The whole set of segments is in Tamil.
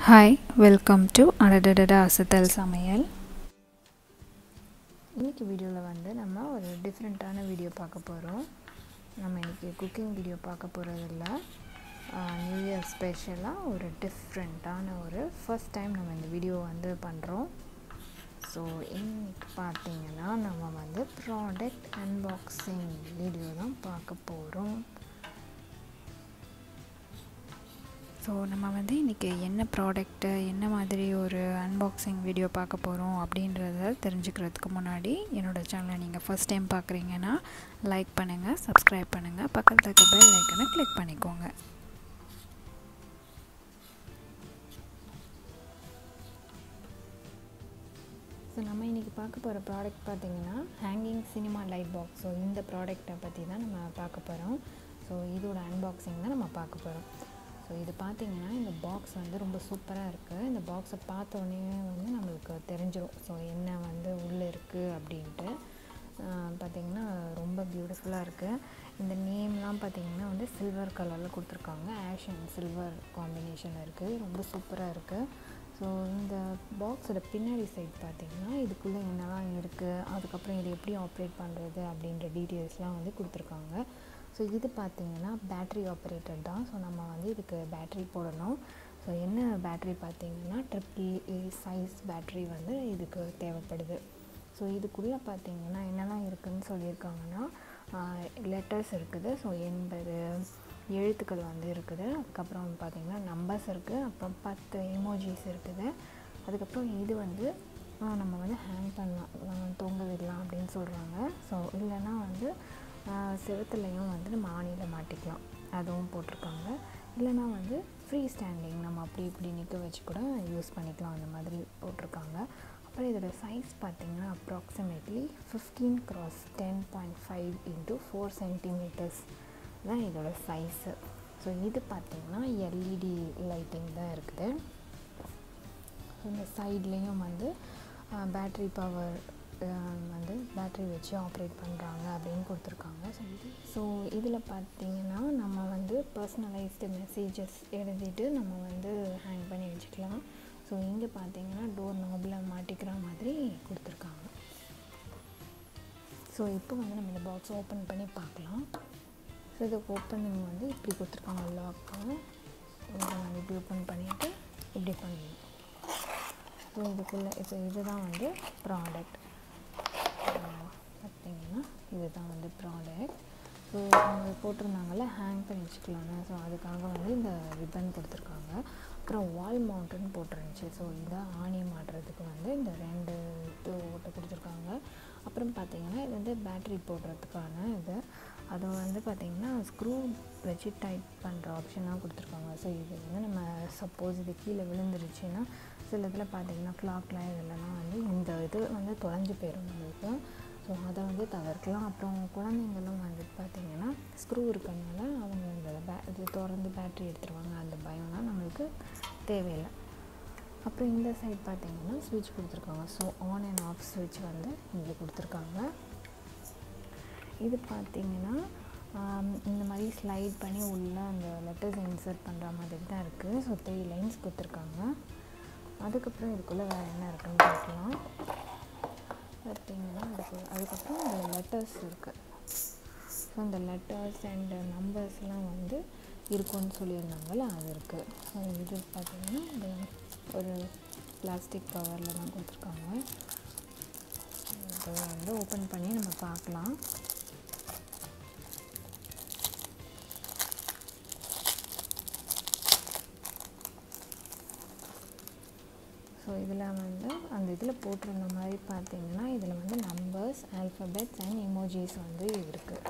ஹாய் வெல்கம் டு அடடடட அசத்தல் சமையல் இன்றைக்கி வீடியோவில் வந்து நம்ம ஒரு டிஃப்ரெண்ட்டான வீடியோ பார்க்க போகிறோம் நம்ம இன்றைக்கி குக்கிங் வீடியோ பார்க்க போகிறதில்ல நியூ இயர் ஸ்பெஷலாக ஒரு டிஃப்ரெண்ட்டான ஒரு ஃபர்ஸ்ட் டைம் நம்ம இந்த வீடியோ வந்து பண்ணுறோம் ஸோ இன்னைக்கு பார்த்தீங்கன்னா நம்ம வந்து ப்ராடக்ட் அன்பாக்சிங் வீடியோ தான் பார்க்க போகிறோம் ஸோ நம்ம வந்து இன்றைக்கி என்ன ப்ராடக்ட்டு என்ன மாதிரி ஒரு அன்பாக்சிங் வீடியோ பார்க்க போகிறோம் அப்படின்றத தெரிஞ்சுக்கிறதுக்கு முன்னாடி என்னோடய சேனலை நீங்கள் ஃபஸ்ட் டைம் பார்க்குறீங்கன்னா லைக் பண்ணுங்கள் சப்ஸ்கிரைப் பண்ணுங்கள் பக்கத்தில் இருக்க பெல் ஐக்கனை கிளிக் பண்ணிக்கோங்க ஸோ நம்ம இன்றைக்கி பார்க்க போகிற ப்ராடக்ட் பார்த்திங்கன்னா hanging cinema light box so இந்த ப்ராடக்ட்டை பற்றி தான் நம்ம பார்க்க போகிறோம் ஸோ இதோட அன்பாக்சிங் தான் நம்ம பார்க்க போகிறோம் ஸோ இது பார்த்திங்கன்னா இந்த பாக்ஸ் வந்து ரொம்ப சூப்பராக இருக்குது இந்த பாக்ஸை பார்த்தோன்னே வந்து நம்மளுக்கு தெரிஞ்சிடும் ஸோ என்ன வந்து உள்ளே இருக்குது அப்படின்ட்டு பார்த்திங்கன்னா ரொம்ப பியூட்டிஃபுல்லாக இருக்குது இந்த நேம்லாம் பார்த்திங்கன்னா வந்து சில்வர் கலரில் கொடுத்துருக்காங்க ஆஷ் அண்ட் சில்வர் காம்பினேஷன் இருக்குது ரொம்ப சூப்பராக இருக்குது ஸோ இந்த பாக்ஸோட பின்னாடி சைட் பார்த்திங்கன்னா இதுக்குள்ளே என்னெல்லாம் இருக்குது அதுக்கப்புறம் இது எப்படி ஆப்ரேட் பண்ணுறது அப்படின்ற டீட்டெயில்ஸ்லாம் வந்து கொடுத்துருக்காங்க ஸோ இது பார்த்திங்கன்னா பேட்ரி ஆப்ரேட்டட் தான் ஸோ நம்ம வந்து இதுக்கு பேட்ரி போடணும் ஸோ என்ன பேட்ரி பார்த்திங்கன்னா ட்ரிபிள் ஏ சைஸ் பேட்ரி வந்து இதுக்கு தேவைப்படுது ஸோ இதுக்குள்ளே பார்த்திங்கன்னா என்னெல்லாம் இருக்குதுன்னு சொல்லியிருக்காங்கன்னா லெட்டர்ஸ் இருக்குது ஸோ எண்பது எழுத்துக்கள் வந்து இருக்குது அதுக்கப்புறம் பார்த்திங்கன்னா நம்பர்ஸ் இருக்குது அப்புறம் பத்து எமோஜிஸ் இருக்குது அதுக்கப்புறம் இது வந்து நம்ம வந்து ஹேங் பண்ணலாம் தொங்க விடலாம் அப்படின்னு சொல்கிறாங்க ஸோ இல்லைன்னா வந்து செவத்துலேயும் வந்து நம்ம ஆணியில் மாட்டிக்கலாம் அதுவும் போட்டிருக்காங்க இல்லைனா வந்து ஃப்ரீ ஸ்டாண்டிங் நம்ம அப்படி இப்படி நிற்க வச்சு கூட யூஸ் பண்ணிக்கலாம் அந்த மாதிரி போட்டிருக்காங்க அப்புறம் இதோட சைஸ் பார்த்திங்கன்னா approximately fifteen cross ten point five into four centimeters தான் இதோட சைஸு ஸோ இது பார்த்திங்கன்னா எல்இடி லைட்டிங் தான் இருக்குது இந்த சைட்லேயும் வந்து பேட்ரி பவர் வந்து பேட்ரி வச்சு ஆப்ரேட் பண்ணுறாங்க அப்படின்னு கொடுத்துருக்காங்க ஸோ இது ஸோ இதில் பார்த்தீங்கன்னா நம்ம வந்து பர்சனலைஸ்டு மெசேஜஸ் எழுதிட்டு நம்ம வந்து ஹேங் பண்ணி வச்சுக்கலாம் ஸோ இங்கே பார்த்தீங்கன்னா டோர் நாபில் மாட்டிக்கிற மாதிரி கொடுத்துருக்காங்க ஸோ இப்போ வந்து நம்ம இந்த பாக்ஸ் ஓப்பன் பண்ணி பார்க்கலாம் ஸோ இது ஓப்பனிங் வந்து இப்படி கொடுத்துருக்காங்க லாக்கு இதை வந்து இப்படி ஓப்பன் பண்ணிவிட்டு இப்படி பண்ணணும் ஸோ இதுக்குள்ளே இப்போ இதுதான் வந்து ப்ராடக்ட் பார்த்திங்கன்னா இதுதான் வந்து ப்ராடக்ட் ஸோ அவங்க போட்டிருந்தாங்கல்ல ஹேங் பண்ணி வச்சுக்கலான்னு ஸோ அதுக்காக வந்து இந்த ரிப்பன் கொடுத்துருக்காங்க அப்புறம் வால் மவுண்டன் போட்டிருந்துச்சு ஸோ இதை ஆணி மாட்டுறதுக்கு வந்து இந்த ரெண்டு இது ஓட்டை கொடுத்துருக்காங்க அப்புறம் பார்த்திங்கன்னா இது வந்து பேட்ரி போடுறதுக்கான இது அது வந்து பார்த்திங்கன்னா ஸ்க்ரூ வச்சு டைட் பண்ணுற ஆப்ஷனாக கொடுத்துருக்காங்க ஸோ இது வந்து நம்ம சப்போஸ் இது கீழே விழுந்துருச்சுன்னா சில இதில் பார்த்திங்கன்னா கிளாக்லாம் இதெல்லாம் வந்து இந்த இது வந்து தொலைஞ்சு போயிடும் நம்மளுக்கு ஸோ அதை வந்து தவிர்க்கலாம் அப்புறம் குழந்தைங்களும் வந்துட்டு பார்த்திங்கன்னா ஸ்க்ரூ இருக்கனால அவங்க இந்த பே இது திறந்து பேட்ரி எடுத்துருவாங்க அந்த பயம்லாம் நம்மளுக்கு தேவையில்லை அப்புறம் இந்த சைட் பார்த்திங்கன்னா ஸ்விட்ச் கொடுத்துருக்காங்க ஸோ ஆன் அண்ட் ஆஃப் ஸ்விட்ச் வந்து இங்கே கொடுத்துருக்காங்க இது பார்த்திங்கன்னா இந்த மாதிரி ஸ்லைட் பண்ணி உள்ளே அந்த லெட்டர்ஸ் இன்சர்ட் பண்ணுற மாதிரி தான் இருக்குது ஸோ த்ரீ லைன்ஸ் கொடுத்துருக்காங்க அதுக்கப்புறம் இதுக்குள்ளே வேறு என்ன இருக்குன்னு பார்க்கலாம் பார்த்திங்கன்னா அதுக்கு அதுக்கப்புறம் இந்த லெட்டர்ஸ் இருக்குது ஸோ இந்த லெட்டர்ஸ் அண்ட் நம்பர்ஸ்லாம் வந்து இருக்கும்னு சொல்லியிருந்தாங்கள்ல அது இருக்குது ஸோ இது பார்த்திங்கன்னா இந்த ஒரு பிளாஸ்டிக் கவரில் தான் கொடுத்துருக்காங்க இதை வந்து ஓப்பன் பண்ணி நம்ம பார்க்கலாம் ஸோ இதில் வந்து அந்த இதில் போட்டிருந்த மாதிரி பார்த்தீங்கன்னா இதில் வந்து நம்பர்ஸ் ஆல்ஃபபெட்ஸ் அண்ட் எமோஜிஸ் வந்து இருக்குது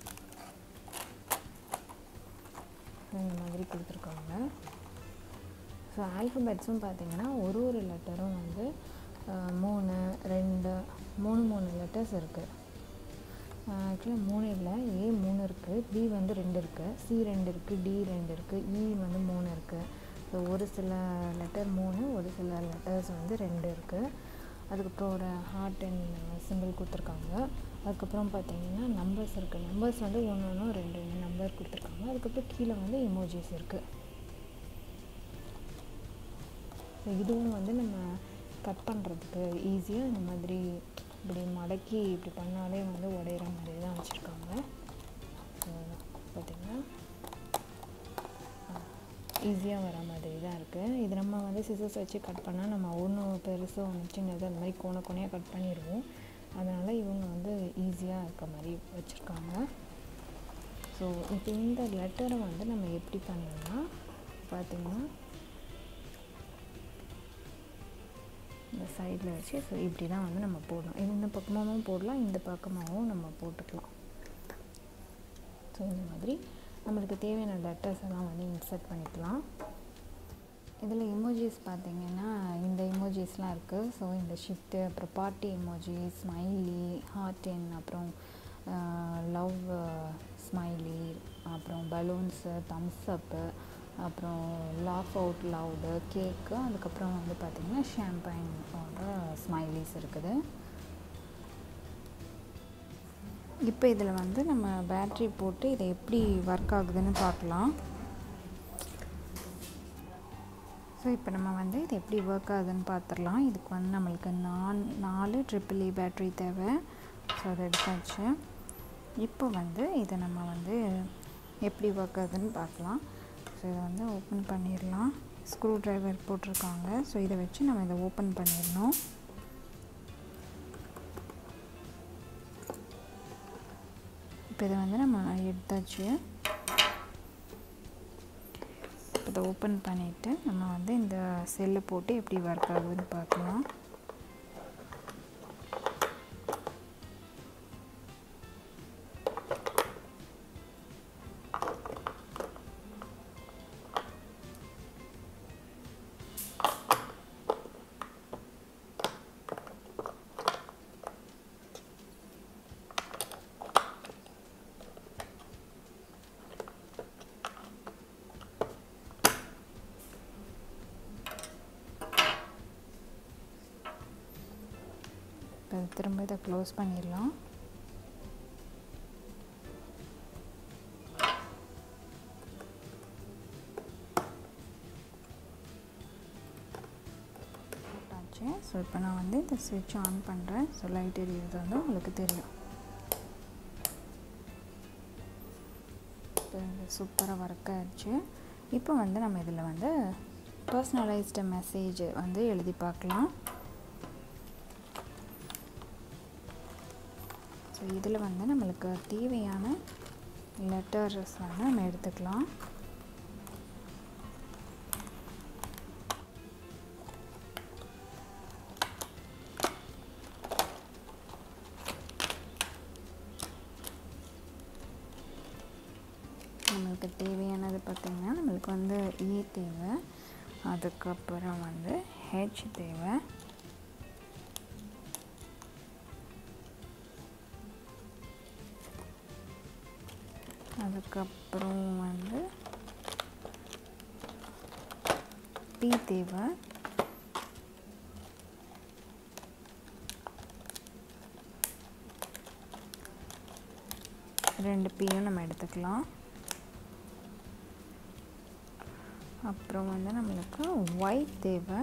இந்த மாதிரி கொடுத்துருக்காங்க ஸோ ஆல்ஃபபெட்ஸும் பார்த்தீங்கன்னா ஒரு ஒரு லெட்டரும் வந்து மூணு ரெண்டு மூணு மூணு லெட்டர்ஸ் இருக்குது ஆக்சுவலாக மூணு இல்லை ஏ மூணு இருக்குது பி வந்து ரெண்டு இருக்குது சி ரெண்டு இருக்குது டி ரெண்டு இருக்குது இ வந்து மூணு இருக்குது ஸோ ஒரு சில லெட்டர் மூணு ஒரு சில லெட்டர்ஸ் வந்து ரெண்டு இருக்குது அதுக்கப்புறம் ஒரு ஹார்ட் அண்ட் சிம்பிள் கொடுத்துருக்காங்க அதுக்கப்புறம் பார்த்தீங்கன்னா நம்பர்ஸ் இருக்குது நம்பர்ஸ் வந்து ஒன்று ஒன்று ரெண்டு ரெண்டு நம்பர் கொடுத்துருக்காங்க அதுக்கப்புறம் கீழே வந்து எமோஜிஸ் இருக்குது ஸோ இதுவும் வந்து நம்ம கட் பண்ணுறதுக்கு ஈஸியாக இந்த மாதிரி இப்படி மடக்கி இப்படி பண்ணாலே வந்து உடையிற மாதிரி தான் வச்சுருக்காங்க ஸோ பார்த்திங்கன்னா ஈஸியாக வர மாதிரி தான் இருக்குது இது நம்ம வந்து சிசர்ஸ் வச்சு கட் பண்ணால் நம்ம ஒன்று பெருசு ஒன்று சின்னது அந்த மாதிரி கோண கோணையாக கட் பண்ணிடுவோம் அதனால் இவங்க வந்து ஈஸியாக இருக்க மாதிரி வச்சுருக்காங்க ஸோ இப்போ இந்த லெட்டரை வந்து நம்ம எப்படி பண்ணணும்னா பார்த்திங்கன்னா இந்த சைடில் வச்சு ஸோ இப்படி தான் வந்து நம்ம போடணும் இது இந்த பக்கமாகவும் போடலாம் இந்த பக்கமாகவும் நம்ம போட்டுக்கலாம் ஸோ இந்த மாதிரி நம்மளுக்கு தேவையான லெட்டர்ஸ் எல்லாம் வந்து இன்சர்ட் பண்ணிக்கலாம் இதில் இமோஜிஸ் பார்த்திங்கன்னா இந்த இமோஜிஸ்லாம் இருக்குது ஸோ இந்த ஷிஃப்ட்டு அப்புறம் பார்ட்டி இமோஜி ஸ்மைலி ஹார்டின் அப்புறம் லவ் ஸ்மைலி அப்புறம் பலூன்ஸு தம்ஸ் அப்பு அப்புறம் லாஃப் அவுட் லவுடு கேக்கு அதுக்கப்புறம் வந்து பார்த்திங்கன்னா ஷாம்பைனோட ஸ்மைலிஸ் இருக்குது இப்போ இதில் வந்து நம்ம பேட்ரி போட்டு இதை எப்படி ஒர்க் ஆகுதுன்னு பார்க்கலாம் ஸோ இப்போ நம்ம வந்து இது எப்படி ஒர்க் ஆகுதுன்னு பார்த்துடலாம் இதுக்கு வந்து நம்மளுக்கு நான் நாலு ட்ரிபிள் இ பேட்ரி தேவை ஸோ அதை எடுத்தாச்சு இப்போ வந்து இதை நம்ம வந்து எப்படி ஒர்க் ஆகுதுன்னு பார்க்கலாம் ஸோ இதை வந்து ஓப்பன் பண்ணிடலாம் ஸ்க்ரூ ட்ரைவர் போட்டிருக்காங்க ஸோ இதை வச்சு நம்ம இதை ஓப்பன் பண்ணிடணும் இப்போ இதை வந்து நம்ம எடுத்தாச்சு இதை ஓப்பன் பண்ணிவிட்டு நம்ம வந்து இந்த செல்லு போட்டு எப்படி ஒர்க் ஆகுதுன்னு பார்க்கலாம் இப்போ திரும்ப இதை க்ளோஸ் பண்ணிடலாம் போட்டாச்சு ஸோ இப்போ நான் வந்து இந்த ஸ்விட்ச் ஆன் பண்ணுறேன் ஸோ லைட் எரியுறது வந்து உங்களுக்கு தெரியும் இப்போ இது சூப்பராக ஒர்க் ஆயிடுச்சு இப்போ வந்து நம்ம இதில் வந்து பர்சனலைஸ்டு மெசேஜ் வந்து எழுதி பார்க்கலாம் ஸோ இதில் வந்து நம்மளுக்கு தேவையான லெட்டர்ஸ் வந்து நம்ம எடுத்துக்கலாம் நம்மளுக்கு தேவையானது பார்த்திங்கன்னா நம்மளுக்கு வந்து ஏ தேவை அதுக்கப்புறம் வந்து ஹெச் தேவை அதுக்கப்புறம் வந்து பி தேவை ரெண்டு பீயும் நம்ம எடுத்துக்கலாம் அப்புறம் வந்து நம்மளுக்கு ஒயிட் தேவை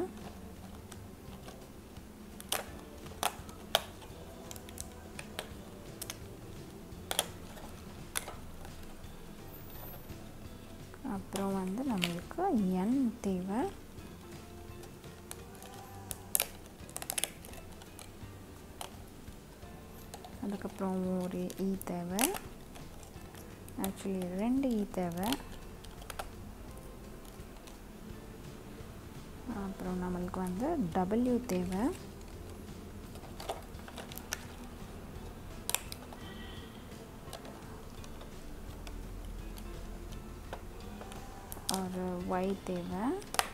அப்புறம் வந்து நம்மளுக்கு என் தேவை அதுக்கப்புறம் ஒரு ஈ தேவை ஆக்சுவலி ரெண்டு ஈ தேவை அப்புறம் நம்மளுக்கு வந்து டபிள்யூ தேவை ஒரு ஒய் தேவை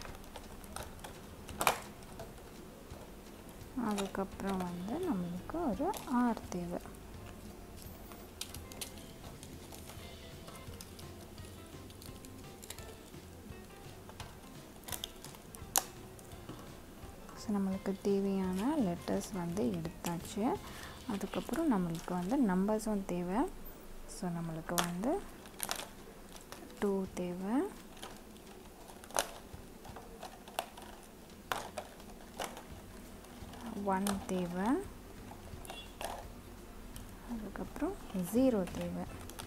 அதுக்கப்புறம் வந்து நம்மளுக்கு ஒரு ஆர் தேவை ஸோ நம்மளுக்கு தேவையான லெட்டர்ஸ் வந்து எடுத்தாச்சு அதுக்கப்புறம் நம்மளுக்கு வந்து நம்பர்ஸும் தேவை ஸோ நம்மளுக்கு வந்து டூ தேவை ஒன் தேவை அதுக்கப்புறம் ஜீரோ தேவை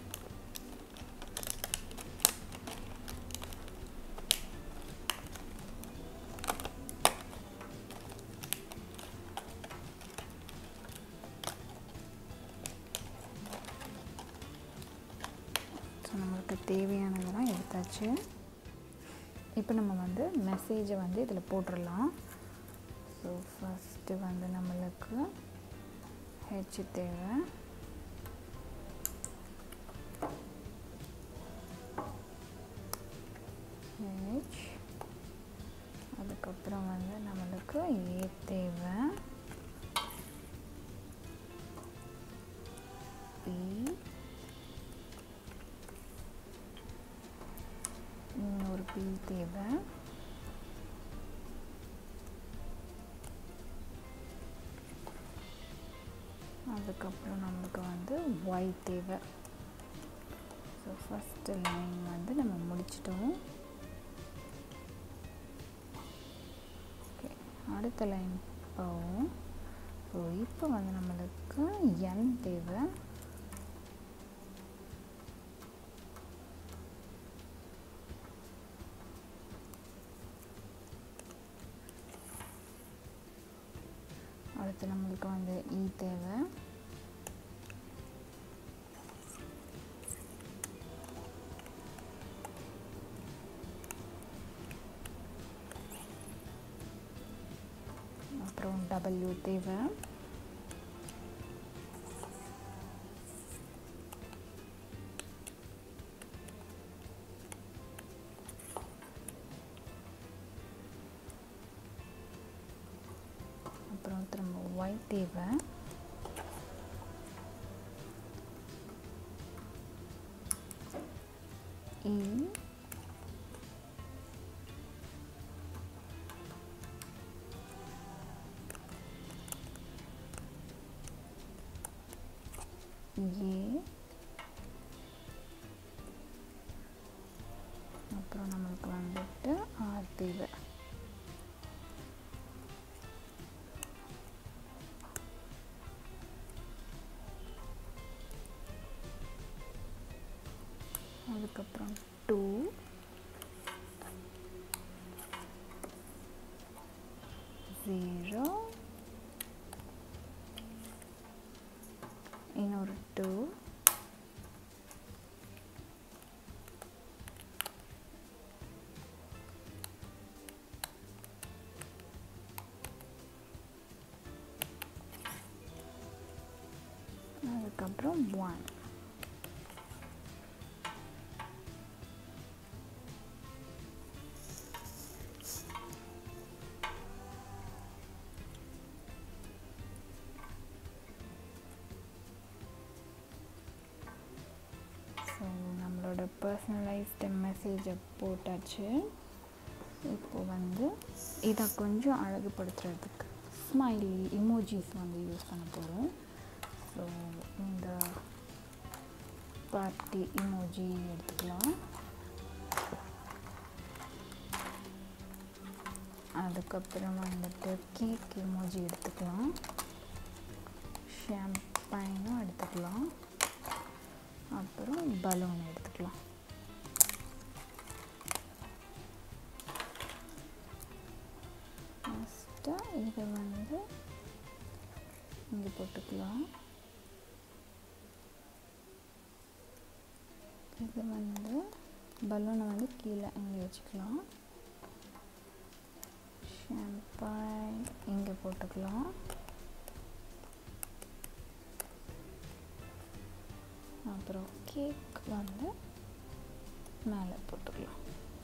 ஸோ நம்மளுக்கு தேவையானதெல்லாம் எடுத்தாச்சு இப்போ நம்ம வந்து மெசேஜை வந்து இதில் போட்டுடலாம் ஸோ ஃபஸ்ட்டு வந்து நம்மளுக்கு ஹெச் தேவை ஹெச் அதுக்கப்புறம் வந்து நம்மளுக்கு ஏ தேவை பி இன்னொரு பி தேவை அதுக்கப்புறம் நம்மளுக்கு வந்து ஒய் தேவை ஸோ ஃபஸ்ட்டு லைன் வந்து நம்ம முடிச்சிட்டோம் ஓகே அடுத்த லைன் போவோம் ஸோ இப்போ வந்து நம்மளுக்கு என் தேவை அடுத்து நம்மளுக்கு வந்து இ தேவை அப்புறம் டபிள்யூ தேவை அப்புறம் திரும்ப ஒய் தேவை இ ஏ அப்புறம் நம்மளுக்கு வந்துட்டு ஆர் தேவை அதுக்கப்புறம் டூ ஜீரோ இன்னொரு டூ அதுக்கப்புறம் ஒன் ஸோ நம்மளோட பர்சனலைஸ்டு மெசேஜை போட்டாச்சு இப்போ வந்து இதை கொஞ்சம் அழகுபடுத்துறதுக்கு ஸ்மைலி இமோஜிஸ் வந்து யூஸ் பண்ண போகிறோம் ஸோ இந்த பார்ட்டி இமோஜி எடுத்துக்கலாம் அதுக்கப்புறம் வந்துட்டு கேக் இமோஜி எடுத்துக்கலாம் ஷாம்பைனும் எடுத்துக்கலாம் அப்புறம் பலூன் எடுத்துக்கலாம் ஃபஸ்ட்டு இதை வந்து இங்கே போட்டுக்கலாம் இது வந்து பலூனை வந்து கீழே இங்கே வச்சுக்கலாம் ஷாம்பைன் இங்கே போட்டுக்கலாம் அப்புறம் கேக் வந்து மேலே போட்டுக்கலாம்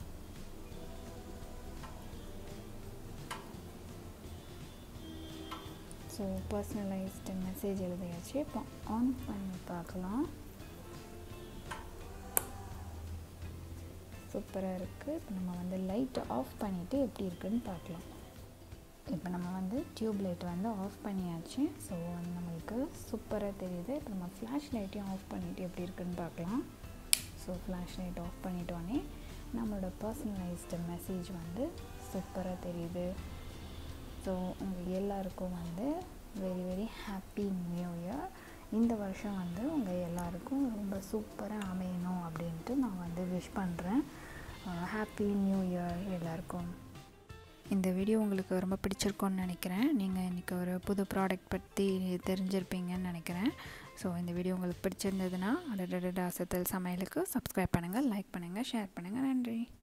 ஸோ பர்சனலைஸ்டு மெசேஜ் எழுதியாச்சு இப்போ ஆன் பண்ணி பார்க்கலாம் சூப்பராக இருக்குது இப்போ நம்ம வந்து லைட்டை ஆஃப் பண்ணிவிட்டு எப்படி இருக்குன்னு பார்க்கலாம் இப்போ நம்ம வந்து டியூப் லைட் வந்து ஆஃப் பண்ணியாச்சு ஸோ வந்து நம்மளுக்கு சூப்பராக தெரியுது இப்போ நம்ம ஃப்ளாஷ் லைட்டையும் ஆஃப் பண்ணிவிட்டு எப்படி இருக்குன்னு பார்க்கலாம் ஸோ ஃப்ளாஷ் லைட் ஆஃப் பண்ணிட்டோன்னே நம்மளோட பர்சனலைஸ்டு மெசேஜ் வந்து சூப்பராக தெரியுது ஸோ உங்கள் எல்லாருக்கும் வந்து very very happy new year இந்த வருஷம் வந்து உங்கள் எல்லாருக்கும் ரொம்ப சூப்பராக அமையணும் அப்படின்ட்டு நான் வந்து விஷ் பண்ணுறேன் ஹாப்பி நியூ இயர் எல்லாருக்கும் இந்த வீடியோ உங்களுக்கு ரொம்ப பிடிச்சிருக்கோன்னு நினைக்கிறேன் நீங்கள் இன்றைக்கி ஒரு புது ப்ராடக்ட் பற்றி தெரிஞ்சிருப்பீங்கன்னு நினைக்கிறேன் ஸோ இந்த வீடியோ உங்களுக்கு பிடிச்சிருந்ததுன்னா அடடடா அசத்தல் சமையலுக்கு சப்ஸ்கிரைப் பண்ணுங்கள் லைக் பண்ணுங்கள் ஷேர் பண்ணுங்கள் நன்றி